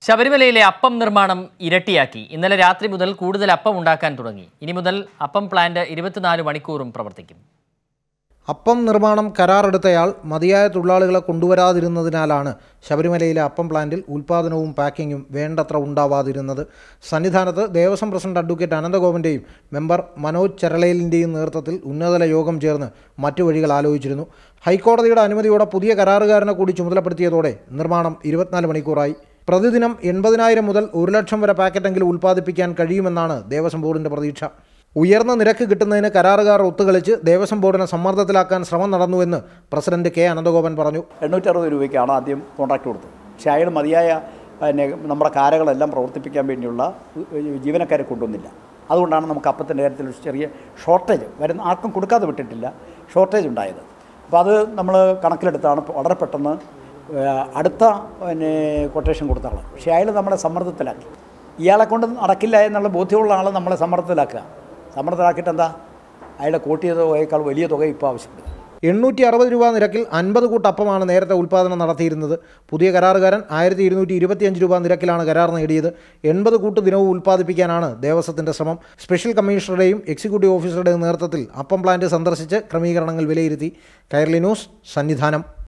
ശബരിമലയിലെ അപ്പം നിർമ്മാണം ഇരട്ടിയാക്കി ഇന്നലെ രാത്രി മുതൽ കൂടുതൽ അപ്പം ഉണ്ടാക്കാൻ തുടങ്ങി ഇനി മുതൽ അപ്പം പ്ലാന്റ് ഇരുപത്തിനാല് മണിക്കൂറും പ്രവർത്തിക്കും അപ്പം നിർമ്മാണം കരാറെടുത്തയാൾ മതിയായ തൊഴിലാളികളെ കൊണ്ടുവരാതിരുന്നതിനാലാണ് ശബരിമലയിലെ അപ്പം പ്ലാന്റിൽ ഉൽപ്പാദനവും പാക്കിങ്ങും വേണ്ടത്ര ഉണ്ടാവാതിരുന്നത് സന്നിധാനത്ത് ദേവസ്വം പ്രസിഡന്റ് അഡ്വക്കേറ്റ് അനന്തഗോപന്റെയും മെമ്പർ മനോജ് ചെറളയിലിൻ്റെയും നേതൃത്വത്തിൽ ഉന്നതതല യോഗം ചേർന്ന് മറ്റു വഴികൾ ആലോചിച്ചിരുന്നു ഹൈക്കോടതിയുടെ അനുമതിയോടെ പുതിയ കരാറുകാരനെ കൂടി ചുമതലപ്പെടുത്തിയതോടെ നിർമ്മാണം ഇരുപത്തിനാല് മണിക്കൂറായി പ്രതിദിനം എൺപതിനായിരം മുതൽ ഒരു ലക്ഷം വരെ പാക്കറ്റെങ്കിലും ഉൽപ്പാദിപ്പിക്കാൻ കഴിയുമെന്നാണ് ദേവസ്വം ബോർഡിന്റെ പ്രതീക്ഷ ഉയർന്ന നിരക്ക് കിട്ടുന്നതിന് കരാറുകാർ ഒത്തുകളിച്ച് ദേവസ്വം ബോർഡിനെ സമ്മർദ്ദത്തിലാക്കാൻ ശ്രമം നടന്നുവെന്ന് പ്രസിഡന്റ് കെ അനന്തഗോപൻ പറഞ്ഞു എണ്ണൂറ്ററുപത് രൂപയ്ക്കാണ് ആദ്യം കോൺട്രാക്ട് കൊടുത്തത് പക്ഷേ അയാൾ മതിയായ പിന്നെ നമ്മുടെ കാരകളെല്ലാം പ്രവർത്തിപ്പിക്കാൻ വേണ്ടിയുള്ള ജീവനക്കാരെ കൊണ്ടുവന്നില്ല അതുകൊണ്ടാണ് നമുക്ക് അപ്പത്തിൻ്റെ കാര്യത്തിൽ ഒരു ചെറിയ ഷോർട്ടേജ് വരുന്ന ആർക്കും കൊടുക്കാതെ വിട്ടിട്ടില്ല ഷോർട്ടേജ് ഉണ്ടായത് അപ്പോൾ അത് നമ്മൾ കണക്കിലെടുത്താണ് വളരെ പെട്ടെന്ന് ഏഹ്, അടുത്ത പിന്നെ കൊട്ടേഷൻ കൊടുത്ത ആൾ പക്ഷേ അയാൾ നമ്മളെ സമ്മർദ്ദത്തിലാക്കി ഇയാളെ കൊണ്ട് നടക്കില്ല എന്നുള്ള ബോധ്യമുള്ള ആൾ നമ്മളെ സമ്മർദ്ദത്തിലാക്കുക സമ്മർദ്ദത്തിലാക്കിയിട്ട് എന്താ അയാളുടെ കൂട്ടിയ തുകയേക്കാൾ വലിയ തുക ഇപ്പോൾ ആവശ്യപ്പെടുക എണ്ണൂറ്റി അറുപത് രൂപ നിരക്കിൽ അൻപത് കൂട്ടപ്പമാണ് നേരത്തെ ഉൽപ്പാദനം നടത്തിയിരുന്നത് പുതിയ കരാറുകാരൻ ആയിരത്തി ഇരുന്നൂറ്റി ഇരുപത്തിയഞ്ച് രൂപ നിരക്കിലാണ് കരാർ നേടിയത് എൺപത് കൂട്ട് ദിനവും ഉൽപ്പാദിപ്പിക്കാനാണ് ദേവസ്വത്തിന്റെ ശ്രമം സ്പെഷ്യൽ കമ്മീഷണറുടെയും എക്സിക്യൂട്ടീവ് ഓഫീസറുടെയും നേതൃത്വത്തിൽ അപ്പം പ്ലാന്റ് സന്ദർശിച്ച് ക്രമീകരണങ്ങൾ വിലയിരുത്തി കൈരളി ന്യൂസ് സന്നിധാനം